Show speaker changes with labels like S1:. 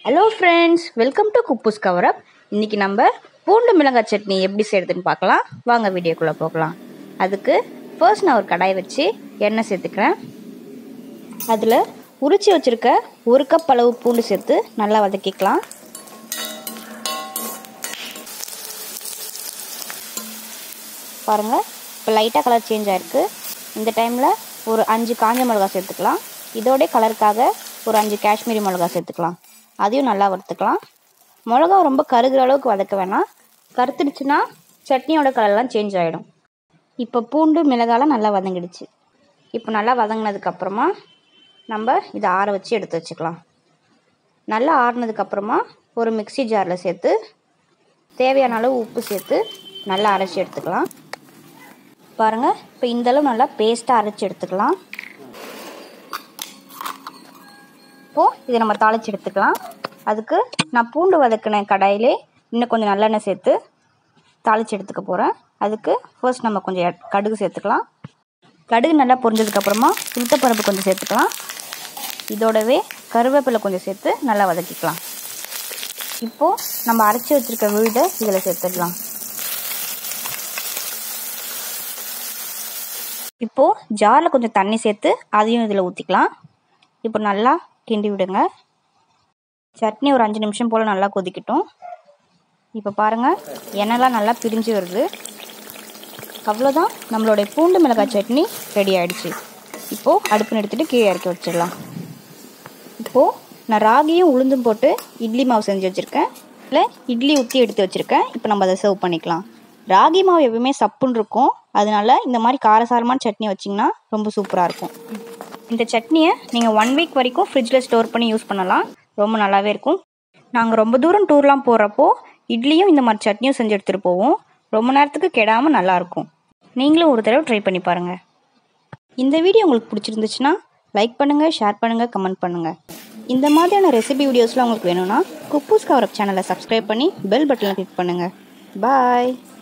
S1: hello friends welcome to குப்பூஸ் கவரப் இன்றைக்கி நம்ம பூண்டு மிளகாய் சட்னி எப்படி செய்கிறதுன்னு பார்க்கலாம் வாங்க வீடியோக்குள்ளே போகலாம் அதுக்கு ஃபர்ஸ்ட் நான் ஒரு கடாய் வச்சு எண்ணெய் சேர்த்துக்கிறேன் அதில் உரிச்சு வச்சுருக்க ஒரு கப் அளவு பூண்டு சேர்த்து நல்லா வதக்கிக்கலாம் பாருங்கள் இப்போ லைட்டாக கலர் சேஞ்ச் ஆகிருக்கு இந்த டைமில் ஒரு அஞ்சு காஞ்ச மிளகா சேர்த்துக்கலாம் இதோட கலருக்காக ஒரு அஞ்சு காஷ்மீரி மிளகா சேர்த்துக்கலாம் அதையும் நல்லா வறுத்துக்கலாம் மிளகா ரொம்ப கருகிற அளவுக்கு வதக்க வேணாம் கருத்துடுச்சுன்னா சட்னியோட கலர்லாம் சேஞ்ச் ஆகிடும் இப்போ பூண்டு மிளகாலாம் நல்லா வதங்கிடுச்சு இப்போ நல்லா வதங்கினதுக்கப்புறமா நம்ம இதை ஆற வச்சு எடுத்து வச்சுக்கலாம் நல்லா ஆறினதுக்கப்புறமா ஒரு மிக்சி ஜாரில் சேர்த்து தேவையான அளவு உப்பு சேர்த்து நல்லா அரைச்சி எடுத்துக்கலாம் பாருங்கள் இப்போ இந்தளவு நல்லா பேஸ்ட்டாக அரைச்சி எடுத்துக்கலாம் இப்போது இதை நம்ம தாளித்து எடுத்துக்கலாம் அதுக்கு நான் பூண்டு வதக்கின கடாயிலே இன்னும் கொஞ்சம் நல்லெண்ணெய் சேர்த்து தாளித்து எடுத்துக்க போகிறேன் அதுக்கு ஃபர்ஸ்ட் நம்ம கொஞ்சம் கடுகு சேர்த்துக்கலாம் கடுகு நல்லா பொரிஞ்சதுக்கப்புறமா உளுத்தப்பருப்பு கொஞ்சம் சேர்த்துக்கலாம் இதோடவே கருவேப்பிலை கொஞ்சம் சேர்த்து நல்லா வதக்கிக்கலாம் இப்போது நம்ம அரைச்சி வச்சுருக்க விழுதை இதில் சேர்த்துக்கலாம் இப்போது ஜாரில் கொஞ்சம் தண்ணி சேர்த்து அதையும் இதில் ஊற்றிக்கலாம் இப்போ நல்லா கிண்டி விடுங்க சட்னி ஒரு அஞ்சு நிமிஷம் போல் நல்லா கொதிக்கட்டும் இப்போ பாருங்கள் எண்ணெய்லாம் நல்லா பிரிஞ்சு வருது அவ்வளோதான் நம்மளுடைய பூண்டு மிளகாய் சட்னி ரெடி ஆகிடுச்சு இப்போது அடுப்பு நிறுத்திட்டு கீழே இறக்கி வச்சிடலாம் இப்போது நான் ராகியும் உளுந்தும் போட்டு இட்லி மாவு செஞ்சு வச்சுருக்கேன் இல்லை இட்லி ஊற்றி எடுத்து வச்சுருக்கேன் இப்போ நம்ம அதை சர்வ் பண்ணிக்கலாம் ராகி மாவு எப்பவுமே சப்புன்னு இருக்கும் அதனால இந்த மாதிரி காரசாரமான சட்னி வச்சிங்கன்னா ரொம்ப சூப்பராக இருக்கும் இந்த சட்னியை நீங்கள் ஒன் வீக் வரைக்கும் ஃப்ரிட்ஜில் ஸ்டோர் பண்ணி யூஸ் பண்ணலாம் ரொம்ப நல்லாவே இருக்கும் நாங்கள் ரொம்ப தூரம் டூர்லாம் போகிறப்போ இட்லியும் இந்த மாதிரி சட்னியும் செஞ்சு எடுத்துகிட்டு போவோம் ரொம்ப நேரத்துக்கு கெடாமல் நல்லாயிருக்கும் நீங்களும் ஒரு தடவை ட்ரை பண்ணி பாருங்கள் இந்த வீடியோ உங்களுக்கு பிடிச்சிருந்துச்சுன்னா லைக் பண்ணுங்கள் ஷேர் பண்ணுங்கள் கமெண்ட் பண்ணுங்கள் இந்த மாதிரியான ரெசிபி வீடியோஸ்லாம் உங்களுக்கு வேணும்னா குப்பூஸ் கவரப் சேனலை சப்ஸ்கிரைப் பண்ணி பெல் பட்டனை கிளிக் பண்ணுங்கள் பாய்